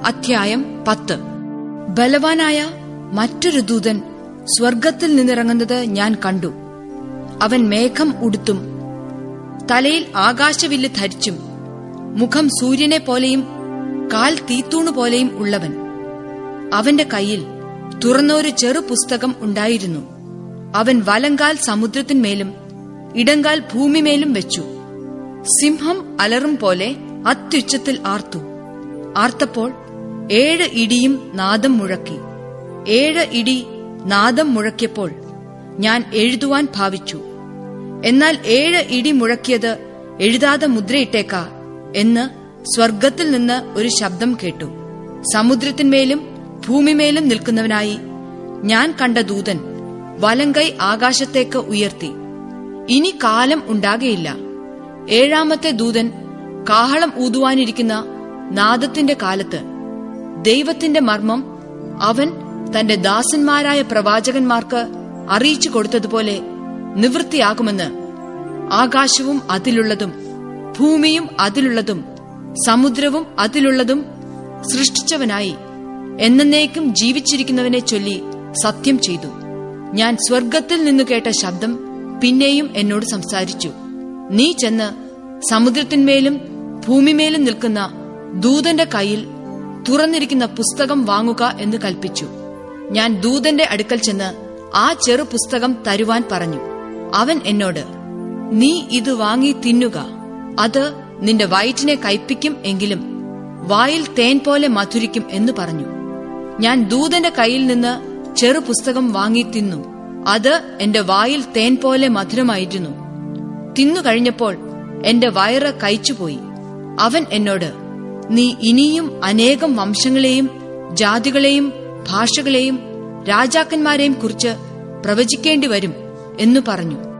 അധ്യായം പത്ത് ബലവാനായ മറ്റൊരു ദൂതൻ സ്വർഗത്തിൽ നിന്നിറങ്ങുന്നത് ഞാൻ കണ്ടു അവൻ മേഘം ഉടുത്തും തലയിൽ ആകാശവില്ല് ധരിച്ചും മുഖം സൂര്യനെ പോലെയും കാൽ തീത്തൂണു പോലെയും ഉള്ളവൻ അവന്റെ കയ്യിൽ തുറന്നൊരു ചെറു പുസ്തകം ഉണ്ടായിരുന്നു അവൻ വലങ്കാൽ സമുദ്രത്തിന്മേലും ഇടങ്കാൽ ഭൂമിമേലും വെച്ചു സിംഹം അലറും പോലെ അത്യുച്ചത്തിൽ ആർത്തു ആർത്തപ്പോൾ ഏഴ് ഇടിയും നാദം മുഴക്കി ഏഴ് ഇടി നാദം മുഴക്കിയപ്പോൾ ഞാൻ എഴുതുവാൻ ഭാവിച്ചു എന്നാൽ ഏഴ് ഇടി മുഴക്കിയത് എഴുതാതെ മുദ്രയിട്ടേക്ക എന്ന് സ്വർഗത്തിൽ നിന്ന് ഒരു ശബ്ദം കേട്ടു സമുദ്രത്തിന്മേലും ഭൂമിമേലും നിൽക്കുന്നവനായി ഞാൻ കണ്ട ദൂതൻ വലങ്കൈ ആകാശത്തേക്ക് ഉയർത്തി ഇനി കാലം ഉണ്ടാകയില്ല ഏഴാമത്തെ ദൂതൻ കാഹളം ഊതുവാനിരിക്കുന്ന നാദത്തിന്റെ കാലത്ത് ദൈവത്തിന്റെ മർമ്മം അവൻ തന്റെ ദാസന്മാരായ പ്രവാചകന്മാർക്ക് അറിയിച്ചു കൊടുത്തതുപോലെ നിവൃത്തിയാകുമെന്ന് ആകാശവും അതിലുള്ളതും ഭൂമിയും അതിലുള്ളതും സമുദ്രവും അതിലുള്ളതും സൃഷ്ടിച്ചവനായി എന്നേക്കും ജീവിച്ചിരിക്കുന്നവനെ ചൊല്ലി സത്യം ചെയ്തു ഞാൻ സ്വർഗത്തിൽ നിന്നു കേട്ട ശബ്ദം പിന്നെയും എന്നോട് സംസാരിച്ചു നീ ചെന്ന് സമുദ്രത്തിന്മേലും ഭൂമിമേലും നിൽക്കുന്ന ദൂതന്റെ കയ്യിൽ തുറന്നിരിക്കുന്ന പുസ്തകം വാങ്ങുക എന്ന് കൽപ്പിച്ചു ഞാൻ ദൂതന്റെ അടുക്കൽ ചെന്ന് ആ ചെറു പുസ്തകം തരുവാൻ പറഞ്ഞു അവൻ എന്നോട് നീ ഇത് വാങ്ങി തിന്നുക അത് നിന്റെ വയറ്റിനെ കയ്പിക്കും എങ്കിലും വായിൽ തേൻ പോലെ മധുരിക്കും എന്ന് പറഞ്ഞു ഞാൻ ദൂതന്റെ കയ്യിൽ നിന്ന് ചെറു പുസ്തകം വാങ്ങി തിന്നു അത് എന്റെ വായിൽ തേൻ പോലെ മധുരമായിരുന്നു തിന്നു കഴിഞ്ഞപ്പോൾ എന്റെ വയറ് കഴിച്ചുപോയി അവൻ എന്നോട് നീ ഇനിയും അനേകം വംശങ്ങളെയും ജാതികളെയും ഭാഷകളെയും രാജാക്കന്മാരെയും കുറിച്ച് പ്രവചിക്കേണ്ടി വരും എന്നു പറഞ്ഞു